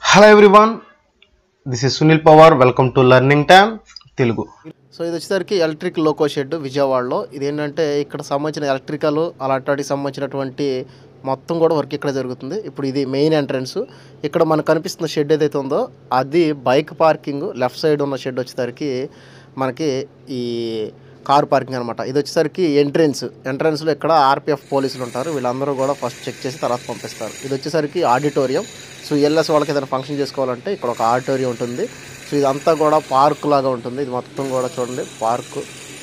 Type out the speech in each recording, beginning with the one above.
Hello everyone this is Sunil Pawar welcome to learning time Telugu so ఇది వచ్చేసరికి electric loco shed విజయవాడలో ఇది ఏంటంటే ఇక్కడ సంబంధించిన ఎలక్ట్రికల్ అలాంటి వాటికి సంబంధించినటువంటి మొత్తం కూడా వర్క్ ఇక్కడ జరుగుతుంది ఇప్పుడు ఇది మెయిన్ ఎంట్రన్స్ ఇక్కడ మనకు కనిపిస్తున్న షెడ్ ఏదైతే ఉందో అది బైక్ పార్కింగ్ లెఫ్ట్ సైడ్ ఉన్న షెడ్ వచ్చేసరికి మనకి ఈ కార్ పార్కింగ్ అనమాట ఇది వచ్చేసరికి ఎంట్రన్స్ ఎంట్రన్స్లో ఇక్కడ ఆర్పిఎఫ్ పోలీసులు ఉంటారు వీళ్ళందరూ కూడా ఫస్ట్ చెక్ చేసి తర్వాత పంపిస్తారు ఇది వచ్చేసరికి ఆడిటోరియం సో ఎల్ఎస్ వాళ్ళకి ఏదైనా ఫంక్షన్ చేసుకోవాలంటే ఇక్కడ ఒక ఆడిటోరియం ఉంటుంది సో ఇదంతా కూడా పార్క్ లాగా ఉంటుంది ఇది మొత్తం కూడా చూడండి పార్క్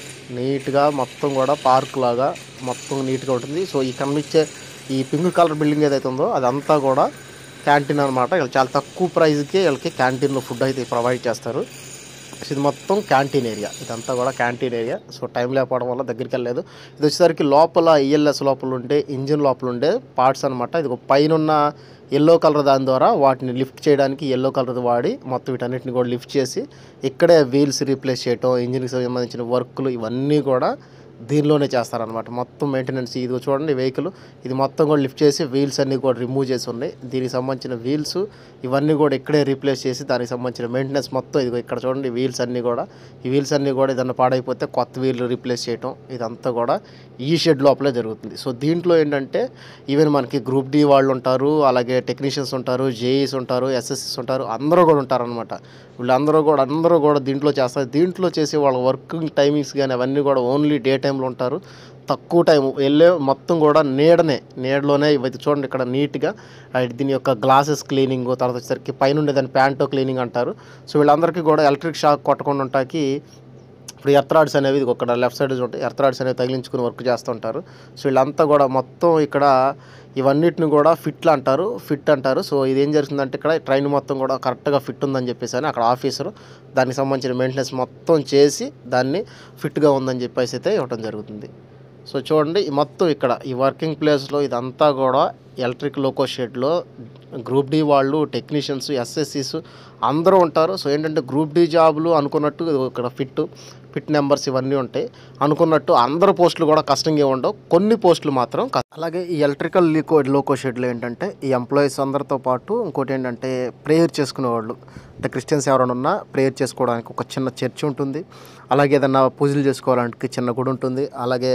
నీట్గా మొత్తం కూడా పార్క్ లాగా మొత్తం నీట్గా ఉంటుంది సో ఈ కనిపించే ఈ పింక్ కలర్ బిల్డింగ్ ఏదైతే ఉందో అదంతా కూడా క్యాంటీన్ అనమాట వీళ్ళు చాలా తక్కువ ప్రైస్కి వీళ్ళకి క్యాంటీన్లో ఫుడ్ అయితే ప్రొవైడ్ చేస్తారు సో ఇది మొత్తం క్యాంటీన్ ఏరియా ఇదంతా కూడా క్యాంటీన్ ఏరియా సో టైం లేకపోవడం వల్ల దగ్గరికి వెళ్ళలేదు ఇది వచ్చేసరికి లోపల ఈఎల్ఎస్ లోపల ఉండే ఇంజిన్ లోపల ఉండే పార్ట్స్ అనమాట ఇది ఒక పైన ఉన్న ఎల్లో కలర్ దాని ద్వారా వాటిని లిఫ్ట్ చేయడానికి ఎల్లో కలర్ వాడి మొత్తం వీటన్నిటిని కూడా లిఫ్ట్ చేసి ఇక్కడే వీల్స్ రీప్లేస్ చేయటం ఇంజిన్కి సంబంధించిన వర్క్లు ఇవన్నీ కూడా దీనిలోనే చేస్తారనమాట మొత్తం మెయింటెనెన్స్ ఇది చూడండి వెహికల్ ఇది మొత్తం కూడా లిఫ్ట్ చేసి వీల్స్ అన్నీ కూడా రిమూవ్ చేసి ఉన్నాయి దీనికి సంబంధించిన వీల్స్ ఇవన్నీ కూడా ఇక్కడే రీప్లేస్ చేసి దానికి సంబంధించిన మెయింటెనెన్స్ మొత్తం ఇది ఇక్కడ చూడండి వీల్స్ అన్నీ కూడా ఈ వీల్స్ అన్నీ కూడా ఏదన్నా పాడైపోతే కొత్త వీల్ రీప్లేస్ చేయటం ఇదంతా కూడా ఈ షెడ్ లోపలే జరుగుతుంది సో దీంట్లో ఏంటంటే ఈవెన్ మనకి గ్రూప్ డి వాళ్ళు ఉంటారు అలాగే టెక్నీషియన్స్ ఉంటారు జేఈస్ ఉంటారు ఎస్ఎస్ఎస్ ఉంటారు అందరూ కూడా ఉంటారనమాట వీళ్ళందరూ కూడా అందరూ కూడా దీంట్లో చేస్తారు దీంట్లో చేసే వాళ్ళ వర్కింగ్ టైమింగ్స్ కానీ అవన్నీ కూడా ఓన్లీ డే టైంలో ఉంటారు తక్కువ టైం వెళ్ళే మొత్తం కూడా నీడనే నీడలోనే ఇవి చూడండి ఇక్కడ నీట్గా ఆ దీని యొక్క గ్లాసెస్ క్లీనింగ్ తర్వాత వచ్చేసరికి పైన ఉండేదాన్ని ప్యాంటో క్లీనింగ్ అంటారు సో వీళ్ళందరికీ కూడా ఎలక్ట్రిక్ షాక్ కొట్టకుండా ఉంటాకి ఇప్పుడు ఎర్త్రాడ్స్ అనేవి ఇది ఒక లెఫ్ట్ సైడ్ ఉంటాయి ఎర్త్రాడ్స్ అనేవి తగిలించుకుని వర్క్ చేస్తుంటారు సో వీళ్ళంతా కూడా మొత్తం ఇక్కడ ఇవన్నిటిని కూడా ఫిట్లు అంటారు ఫిట్ అంటారు సో ఇది ఏం జరుగుతుందంటే ఇక్కడ ట్రైన్ మొత్తం కూడా కరెక్ట్గా ఫిట్ ఉందని చెప్పేసి అని అక్కడ ఆఫీసరు దానికి సంబంధించిన మెయింటెనెన్స్ మొత్తం చేసి దాన్ని ఫిట్గా ఉందని చెప్పేసి అయితే ఇవ్వడం జరుగుతుంది సో చూడండి ఈ మొత్తం ఇక్కడ ఈ వర్కింగ్ ప్లేస్లో ఇదంతా కూడా ఎలక్ట్రిక్ లోకో షెడ్లో గ్రూప్ డి వాళ్ళు టెక్నీషియన్స్ ఎస్ఎస్సీస్ అందరూ ఉంటారు సో ఏంటంటే గ్రూప్ డి జాబులు అనుకున్నట్టు ఇక్కడ ఫిట్ ఫిట్ నెంబర్స్ ఇవన్నీ ఉంటాయి అనుకున్నట్టు అందరు పోస్టులు కూడా కష్టంగా ఉండవు కొన్ని పోస్టులు మాత్రం కష్టం. అలాగే ఈ ఎలక్ట్రికల్ లీకో లోకో షెడ్లో ఏంటంటే ఈ ఎంప్లాయీస్ అందరితో పాటు ఇంకోటి ఏంటంటే ప్రేయర్ చేసుకునేవాళ్ళు అంటే క్రిస్టియన్స్ ఎవరైనా ఉన్నా ప్రేయర్ చేసుకోవడానికి ఒక చిన్న చర్చ్ ఉంటుంది అలాగే ఏదన్నా పూజలు చేసుకోవడానికి చిన్న గుడి ఉంటుంది అలాగే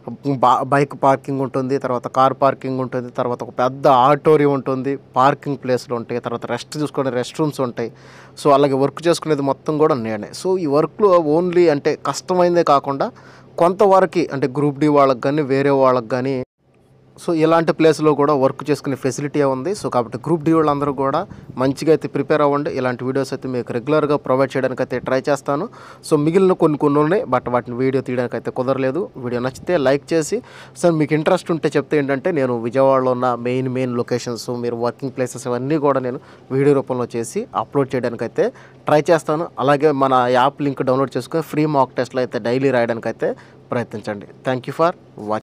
బా బైక్ పార్కింగ్ ఉంటుంది తర్వాత కార్ పార్కింగ్ ఉంటుంది తర్వాత ఒక పెద్ద ఆడిటోరియం ఉంటుంది పార్కింగ్ ప్లేస్లు ఉంటాయి తర్వాత రెస్ట్ చూసుకునే రెస్ట్ రూమ్స్ ఉంటాయి సో అలాగే వర్క్ చేసుకునేది మొత్తం కూడా నేనే సో ఈ వర్క్లో ఓన్లీ అంటే కష్టమైందే కాకుండా కొంతవరకు అంటే గ్రూప్ డి వాళ్ళకి కానీ వేరే వాళ్ళకి కానీ సో ఇలాంటి ప్లేస్లో కూడా వర్క్ చేసుకునే ఫెసిలిటీ ఉంది సో కాబట్టి గ్రూప్ డి వాళ్ళందరూ కూడా మంచిగా అయితే ప్రిపేర్ అవ్వండి ఇలాంటి వీడియోస్ అయితే మీకు రెగ్యులర్గా ప్రొవైడ్ చేయడానికి అయితే ట్రై చేస్తాను సో మిగిలిన కొన్ని కొన్ని ఉన్నాయి బట్ వాటిని వీడియో తీయడానికి అయితే కుదరలేదు వీడియో నచ్చితే లైక్ చేసి సార్ మీకు ఇంట్రెస్ట్ ఉంటే చెప్తే ఏంటంటే నేను విజయవాడలో ఉన్న మెయిన్ మెయిన్ లొకేషన్స్ మీరు వర్కింగ్ ప్లేసెస్ ఇవన్నీ కూడా నేను వీడియో రూపంలో చేసి అప్లోడ్ చేయడానికి అయితే ట్రై చేస్తాను అలాగే మన యాప్ లింక్ డౌన్లోడ్ చేసుకొని ఫ్రీ మాక్ టెస్ట్లో అయితే డైలీ రాయడానికి అయితే ప్రయత్నించండి థ్యాంక్ యూ ఫర్ వాచింగ్